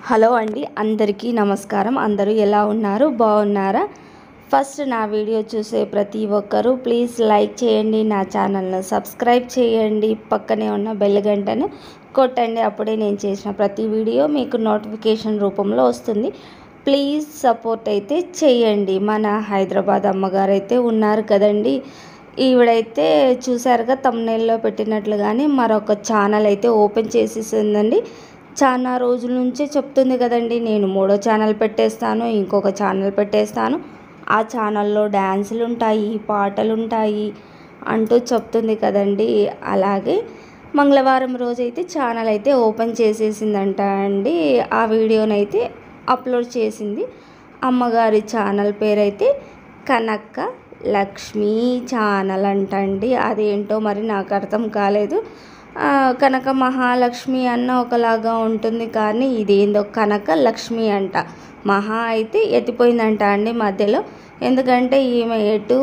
hello అండి అందరికీ నమస్కారం అందరూ ఎలా ఉన్నారు బాగున్నారా ఫస్ట్ నా వీడియో చూసే ప్రతి ఒక్కరూ ప్లీజ్ లైక్ చేయండి నా ఛానల్ను సబ్స్క్రైబ్ చేయండి పక్కనే ఉన్న బెల్ గంటను కొట్టండి అప్పుడే నేను చేసిన ప్రతి వీడియో మీకు నోటిఫికేషన్ రూపంలో వస్తుంది ప్లీజ్ సపోర్ట్ అయితే చేయండి మన హైదరాబాద్ అమ్మగారు అయితే ఉన్నారు కదండి ఈవిడైతే చూసారుగా తమ్నేల్లో పెట్టినట్లుగానే మరొక ఛానల్ అయితే ఓపెన్ చేసేసిందండి చాలా రోజుల నుంచే చెప్తుంది కదండి నేను మూడో ఛానల్ పెట్టేస్తాను ఇంకొక ఛానల్ పెట్టేస్తాను ఆ ఛానల్లో డ్యాన్సులు ఉంటాయి పాటలు ఉంటాయి అంటూ చెప్తుంది కదండి అలాగే మంగళవారం రోజైతే ఛానల్ అయితే ఓపెన్ చేసేసిందంట అండి ఆ వీడియోనైతే అప్లోడ్ చేసింది అమ్మగారి ఛానల్ పేరైతే కనక్క లక్ష్మీ ఛానల్ అంటండి అదేంటో మరి నాకు అర్థం కాలేదు ఆ, కనక మహాలక్ష్మి అన్న ఒకలాగా ఉంటుంది కానీ ఇదేందో కనక లక్ష్మి అంట మహా అయితే ఎత్తిపోయిందంట అండి మధ్యలో ఎందుకంటే ఈమె ఎటు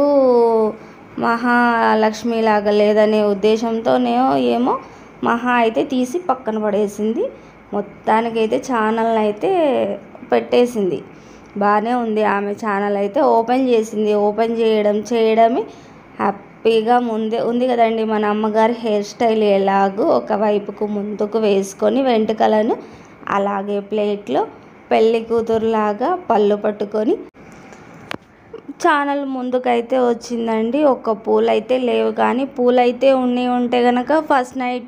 మహాలక్ష్మి లాగా లేదనే ఉద్దేశంతోనేమో ఏమో మహా అయితే తీసి పక్కన పడేసింది మొత్తానికైతే ఛానల్ అయితే పెట్టేసింది బాగానే ఉంది ఆమె ఛానల్ అయితే ఓపెన్ చేసింది ఓపెన్ చేయడం చేయడమే హ్యాపీగా ముందే ఉంది కదండి మన అమ్మగారి హెయిర్ స్టైల్ ఎలాగో ఒకవైపుకు ముందుకు వేసుకొని వెంట్రుకలను అలాగే ప్లేట్లో పెళ్లి కూతురులాగా పళ్ళు పట్టుకొని ఛానల్ ముందుకైతే వచ్చిందండి ఒక్క పూలు అయితే లేవు కానీ పూలు అయితే ఉండి ఉంటే కనుక ఫస్ట్ నైట్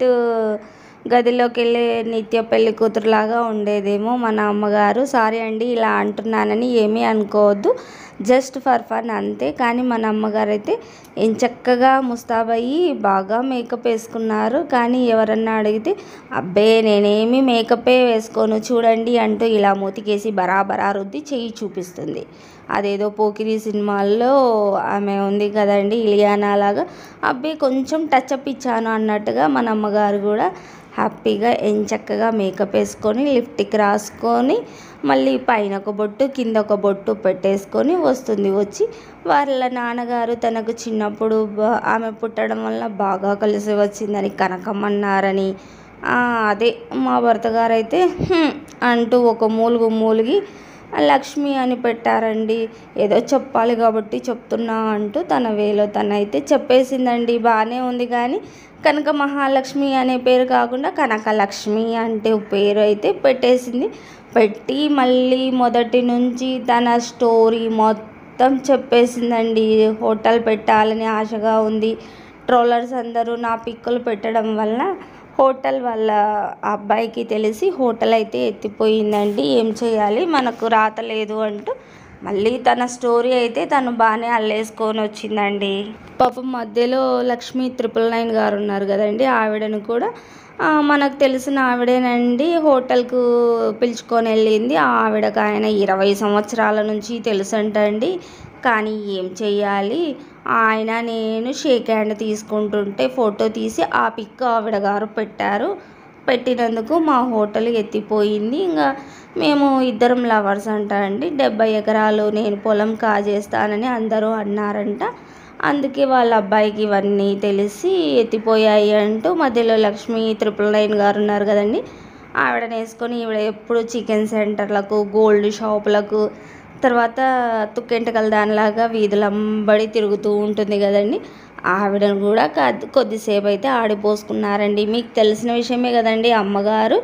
గదిలోకి వెళ్ళే నిత్య పెళ్లి కూతురులాగా ఉండేదేమో మన అమ్మగారు సారీ అండి ఇలా అంటున్నానని ఏమీ అనుకోవద్దు జస్ట్ ఫర్ ఫన్ అంతే కానీ మన అమ్మగారు అయితే ఎంచక్కగా ముస్తాబయ్యి బాగా మేకప్ వేసుకున్నారు కానీ ఎవరన్నా అడిగితే అబ్బే నేనేమి మేకపే వేసుకోను చూడండి అంటూ ఇలా మూతికేసి బరాబరా రుద్ది చెయ్యి చూపిస్తుంది అదేదో పోకిరి సినిమాల్లో ఆమె ఉంది కదండి ఇలియానా లాగా అబ్బే కొంచెం టచ్ అప్ ఇచ్చాను అన్నట్టుగా మన అమ్మగారు కూడా హ్యాపీగా ఎంచక్కగా మేకప్ వేసుకొని లిప్టిక్ రాసుకొని మళ్ళీ పైన ఒక బొట్టు కింద ఒక బొట్టు పెట్టేసుకొని వస్తుంది వచ్చి వాళ్ళ నాన్నగారు తనకు చిన్నప్పుడు బా- ఆమె పుట్టడం వల్ల బాగా కలిసి వచ్చిందని కనకమన్నారని ఆ, అదే మా భర్త గారు అయితే "హ్మ్" అంటూ ఒక మూలుగు మూలిగి లక్ష్మి అని పెట్టారండి ఏదో చెప్పాలి కాబట్టి చెప్తున్నా అంటూ తన వేలో తనైతే చెప్పేసిందండి బాగానే ఉంది కానీ కనక మహాలక్ష్మి అనే పేరు కాకుండా కనకలక్ష్మి అంటే పేరు అయితే పెట్టేసింది పెట్టి మళ్ళీ మొదటి నుంచి తన స్టోరీ మొత్తం చెప్పేసిందండి హోటల్ పెట్టాలని ఆశగా ఉంది ట్రోలర్స్ అందరూ నా పిక్కులు పెట్టడం వల్ల హోటల్ వాళ్ళ అబ్బాయికి తెలిసి హోటల్ అయితే ఎత్తిపోయిందండి ఏం చేయాలి మనకు రాత లేదు అంటూ మళ్ళీ తన స్టోరీ అయితే తను బాగానే అల్లేసుకొని వచ్చిందండి పాపం మధ్యలో లక్ష్మీ ట్రిపుల్ నైన్ గారు ఉన్నారు కదండి ఆవిడను కూడా ఆ, మనకు తెలిసిన ఆవిడేనండి హోటల్కు పిలుచుకొని వెళ్ళింది ఆవిడకు ఆయన ఇరవై సంవత్సరాల నుంచి తెలుసంటండి కానీ ఏం చెయ్యాలి ఆయన నేను షేక్ హ్యాండ్ తీసుకుంటుంటే ఫోటో తీసి ఆ పిక్ ఆవిడ గారు పెట్టారు పెట్టినందుకు మా హోటల్ ఎత్తిపోయింది ఇంకా మేము ఇద్దరం లవర్స్ అంట అండి డెబ్బై ఎకరాలు నేను పొలం కాజేస్తానని అందరూ అన్నారంట అందుకే వాళ్ళ అబ్బాయికి ఇవన్నీ తెలిసి ఎత్తిపోయాయి అంటూ మధ్యలో లక్ష్మి ట్రిపుల్ నైన్ గారు ఉన్నారు కదండి ఆవిడని వేసుకొని ఈవిడ ఎప్పుడు చికెన్ సెంటర్లకు గోల్డ్ షాపులకు తర్వాత తుక్కెంటకల దానిలాగా వీధులంబడి తిరుగుతూ ఉంటుంది కదండి ఆవిడను కూడా కద్- కొద్దిసేపు అయితే ఆడిపోసుకున్నారండి మీకు తెలిసిన విషయమే కదండి అమ్మగారు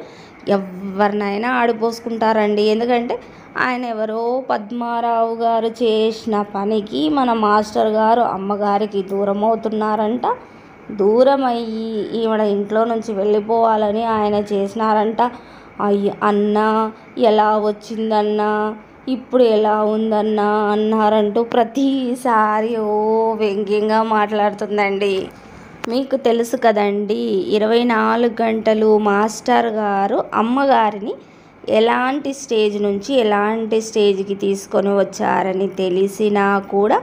ఎవరినైనా ఆడిపోసుకుంటారండి ఎందుకంటే ఆయన ఎవరో పద్మారావు గారు చేసిన పనికి మన మాస్టర్ గారు అమ్మగారికి దూరం అవుతున్నారంట దూరం అయ్యి ఈవిడ ఇంట్లో నుంచి వెళ్ళిపోవాలని ఆయన చేసినారంట అయ్య అన్న ఎలా వచ్చిందన్నా ఇప్పుడు ఎలా ఉందన్నా అన్నారంటూ ప్రతిసారి ఓ వ్యంగ్యంగా మాట్లాడుతుందండి మీకు తెలుసు కదండి ఇరవై నాలుగు గంటలు మాస్టర్ గారు అమ్మగారిని ఎలాంటి స్టేజ్ నుంచి ఎలాంటి స్టేజ్కి తీసుకొని వచ్చారని తెలిసినా కూడా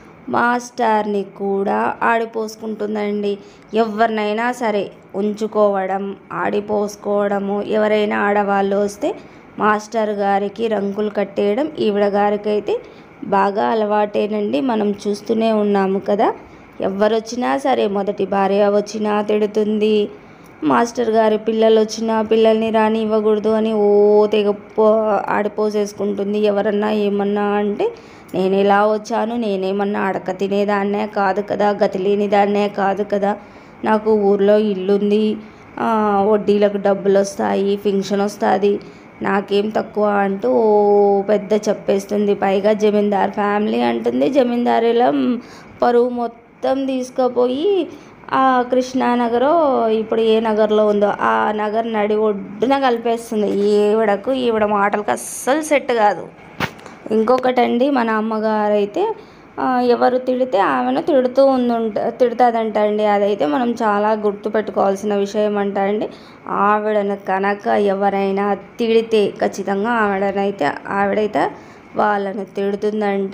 మాస్టర్ని కూడా ఆడిపోసుకుంటుందండి ఎవరినైనా సరే ఉంచుకోవడం ఆడిపోసుకోవడము ఎవరైనా ఆడవాళ్ళు వస్తే మాస్టర్ గారికి రంగులు కట్టేయడం ఈవిడ గారికి అయితే బాగా అలవాటేనండి మనం చూస్తూనే ఉన్నాము కదా ఎవరు వచ్చినా సరే మొదటి భార్య వచ్చినా తిడుతుంది మాస్టర్ గారి పిల్లలు వచ్చినా పిల్లల్ని రాని ఇవ్వకూడదు అని ఓ తెగ పో- ఆడిపోసేసుకుంటుంది ఎవరన్నా ఏమన్నా అంటే నేను ఎలా వచ్చాను నేనేమన్నా అడక తినేదాన్నే కాదు కదా గతి లేని దాన్నే కాదు కదా నాకు ఊర్లో ఇల్లుంది ఆ, వడ్డీలకు డబ్బులు వస్తాయి ఫంక్షన్ వస్తుంది నాకేం తక్కువ అంటూ ఓ పెద్ద చెప్పేస్తుంది పైగా జమీందార్ ఫ్యామిలీ అంటుంది జమీందారుల పరువు మొత్తం తీసుకుపోయి ఆ కృష్ణానగర్ ఇప్పుడు ఏ నగర్లో ఉందో ఆ నగర్ నడి ఒడ్డున కలిపేస్తుంది ఈవిడకు ఈవిడ మాటలకు అస్సలు సెట్ కాదు ఇంకొకటండి మన అమ్మగారు అయితే ఆ, ఎవరు తిడితే ఆమెను తిడుతూ ఉందంట తిడుతుందంట అండి అదైతే మనం చాలా గుర్తుపెట్టుకోవాల్సిన విషయం అంట అండి ఆవిడను కనుక ఎవరైనా తిడితే ఖచ్చితంగా ఆవిడనైతే ఆవిడైతే వాళ్ళను తిడుతుందంట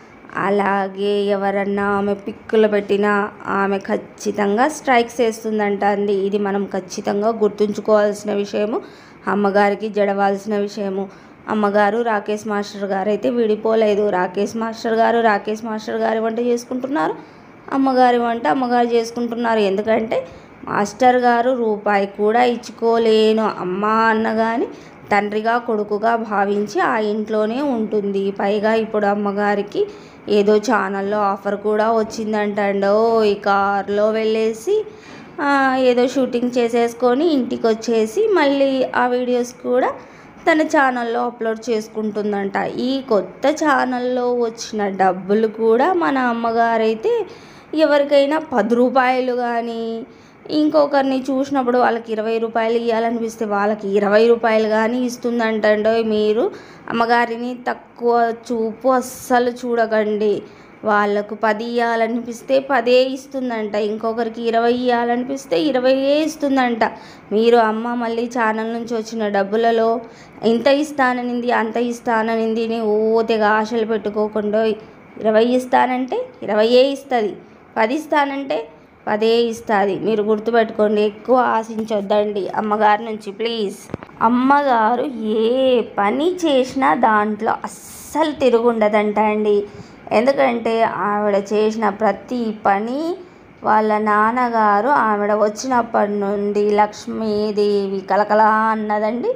అలాగే ఎవరన్నా ఆమె పిక్కులు పెట్టినా ఆమె ఖచ్చితంగా స్ట్రైక్స్ వేస్తుందంట అండి ఇది మనం ఖచ్చితంగా గుర్తుంచుకోవాల్సిన విషయము అమ్మగారికి జడవాల్సిన విషయము అమ్మగారు రాకేష్ మాస్టర్ గారు అయితే విడిపోలేదు రాకేష్ మాస్టర్ గారు రాకేష్ మాస్టర్ గారి వంట చేసుకుంటున్నారు అమ్మగారి వంట అమ్మగారు చేసుకుంటున్నారు ఎందుకంటే మాస్టర్ గారు రూపాయి కూడా ఇచ్చుకోలేను అమ్మ అన్న కానీ తండ్రిగా కొడుకుగా భావించి ఆ ఇంట్లోనే ఉంటుంది పైగా ఇప్పుడు అమ్మగారికి ఏదో ఛానల్లో ఆఫర్ కూడా వచ్చిందంటండో ఈ కార్లో వెళ్ళేసి ఆ, ఏదో షూటింగ్ చేసేసుకొని ఇంటికి వచ్చేసి మళ్ళీ ఆ వీడియోస్ కూడా తన ఛానల్లో అప్లోడ్ చేసుకుంటుందంట ఈ కొత్త ఛానల్లో వచ్చిన డబ్బులు కూడా మన అమ్మగారైతే ఎవరికైనా పది రూపాయలు కానీ ఇంకొకరిని చూసినప్పుడు వాళ్ళకి ఇరవై రూపాయలు ఇవ్వాలనిపిస్తే వాళ్ళకి ఇరవై రూపాయలు కానీ ఇస్తుందంటండో మీరు అమ్మగారిని తక్కువ చూపు అస్సలు చూడకండి వాళ్ళకు పది ఇవ్వాలనిపిస్తే పదే ఇస్తుందంట ఇంకొకరికి ఇరవై ఇవ్వాలనిపిస్తే ఇరవైయే ఇస్తుందంట మీరు అమ్మ మళ్ళీ ఛానల్ నుంచి వచ్చిన డబ్బులలో ఇంత ఇస్తాననింది అంత ఇస్తాననింది అని ఓ తెగ ఆశలు పెట్టుకోకుండా ఇరవై ఇస్తానంటే ఇరవయే ఇస్తుంది పది ఇస్తానంటే పదే ఇస్తుంది మీరు గుర్తుపెట్టుకోండి ఎక్కువ ఆశించొద్దండి అమ్మగారి నుంచి ప్లీజ్ అమ్మగారు ఏ పని చేసినా దాంట్లో అస్సలు తిరుగుండదంట అండి ఎందుకంటే ఆవిడ చేసిన ప్రతి పని వాళ్ళ నాన్నగారు ఆవిడ వచ్చినప్పటి నుండి లక్ష్మీదేవి కలకలా అన్నదండి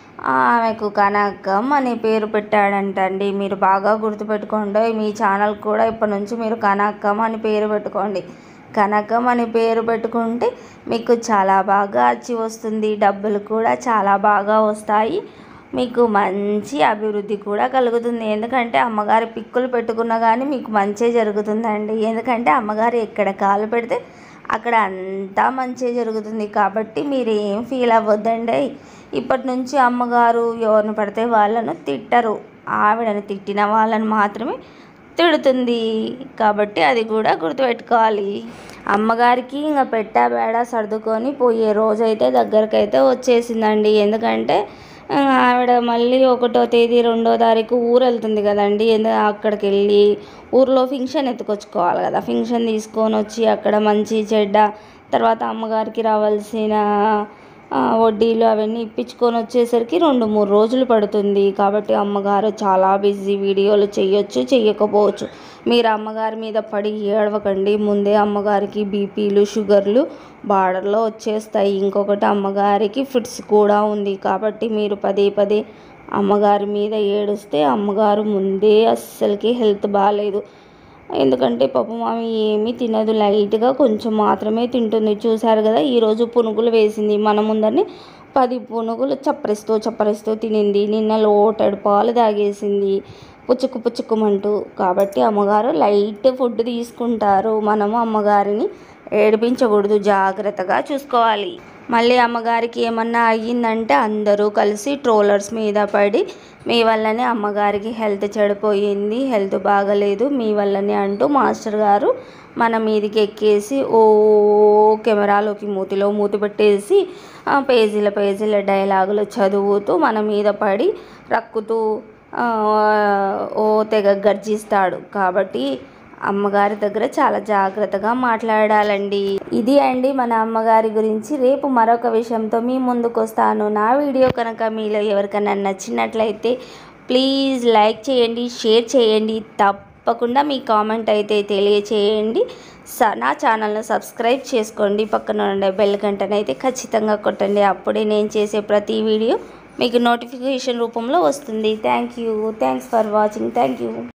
ఆమెకు కనకం అనే పేరు పెట్టాడంటండి మీరు బాగా గుర్తుపెట్టుకోండి మీ ఛానల్ కూడా ఇప్పటి నుంచి మీరు కనకం అని పేరు పెట్టుకోండి కనకం అని పేరు పెట్టుకుంటే మీకు చాలా బాగా వచ్చి వస్తుంది డబ్బులు కూడా చాలా బాగా వస్తాయి మీకు మంచి అభివృద్ధి కూడా కలుగుతుంది ఎందుకంటే అమ్మగారి పిక్కులు పెట్టుకున్నా కానీ మీకు మంచే జరుగుతుందండి ఎందుకంటే అమ్మగారు ఎక్కడ కాలు పెడితే అక్కడ అంతా మంచి జరుగుతుంది కాబట్టి మీరు ఏం ఫీల్ అవ్వద్దండి ఇప్పటి నుంచి అమ్మగారు ఎవరిని పడితే వాళ్ళను తిట్టరు ఆవిడని తిట్టిన వాళ్ళని మాత్రమే తిడుతుంది కాబట్టి అది కూడా గుర్తుపెట్టుకోవాలి అమ్మగారికి ఇంకా పెట్టా బేడా సర్దుకొని పోయే రోజైతే దగ్గరకైతే వచ్చేసిందండి ఎందుకంటే ఆ, ఆవిడ మళ్ళీ ఒకటో తేదీ రెండో తారీఖు ఊరు వెళ్తుంది కదండి ఎందు అక్కడికి వెళ్ళి ఊర్లో ఫంక్షన్ ఎత్తుకొచ్చుకోవాలి కదా ఫంక్షన్ తీసుకొని వచ్చి అక్కడ మంచి చెడ్డ తర్వాత అమ్మగారికి రావాల్సిన ఆ, వడ్డీలు అవన్నీ ఇప్పించుకొని వచ్చేసరికి రెండు మూడు రోజులు పడుతుంది కాబట్టి అమ్మగారు చాలా బిజీ వీడియోలు చేయొచ్చు చెయ్యకపోవచ్చు మీరు అమ్మగారి మీద పడి ఏడవకండి ముందే అమ్మగారికి బీపీలు షుగర్లు బార్డర్లో వచ్చేస్తాయి ఇంకొకటి అమ్మగారికి ఫిట్స్ కూడా ఉంది కాబట్టి మీరు పదే పదే అమ్మగారి మీద ఏడుస్తే అమ్మగారు ముందే అస్సలకి హెల్త్ బాగాలేదు ఎందుకంటే పాపం ఆమె ఏమీ తినదు లైట్గా కొంచెం మాత్రమే తింటుంది చూశారు కదా ఈరోజు పునుగులు వేసింది మన ముందరనే పది పునుగులు చప్పరిస్తూ చప్పరిస్తూ తినింది నిన్న లోటెడు పాలు తాగేసింది పుచ్చుకు పుచ్చుకుమంటూ కాబట్టి అమ్మగారు లైట్ ఫుడ్ తీసుకుంటారు మనము అమ్మగారిని ఏడిపించకూడదు జాగ్రత్తగా చూసుకోవాలి మళ్ళీ అమ్మగారికి ఏమన్నా అయ్యిందంటే అందరూ కలిసి ట్రోలర్స్ మీద పడి మీ వల్లనే అమ్మగారికి హెల్త్ చెడిపోయింది హెల్త్ బాగలేదు మీ వల్లనే అంటూ మాస్టర్ గారు మన మీదికి ఎక్కేసి ఓ కెమెరాలోకి మూతిలో మూతి పెట్టేసి ఆ, పేజీల పేజీల డైలాగులు చదువుతూ మన మీద పడి రక్కుతూ ఆ, ఓ తెగ గర్జిస్తాడు కాబట్టి అమ్మగారి దగ్గర చాలా జాగ్రత్తగా మాట్లాడాలండి ఇది అండి మన అమ్మగారి గురించి రేపు మరొక విషయంతో మీ ముందుకు వస్తాను నా వీడియో కనుక మీలో ఎవరికైనా నచ్చినట్లయితే ప్లీజ్ లైక్ చేయండి షేర్ చేయండి తప్పకుండా మీ కామెంట్ అయితే తెలియచేయండి స నా ఛానల్ను సబ్స్క్రైబ్ చేసుకోండి పక్కన ఉండే బెల్ గంటనైతే ఖచ్చితంగా కొట్టండి అప్పుడే నేను చేసే ప్రతి వీడియో మీకు నోటిఫికేషన్ రూపంలో వస్తుంది thank you thanks for watching thank you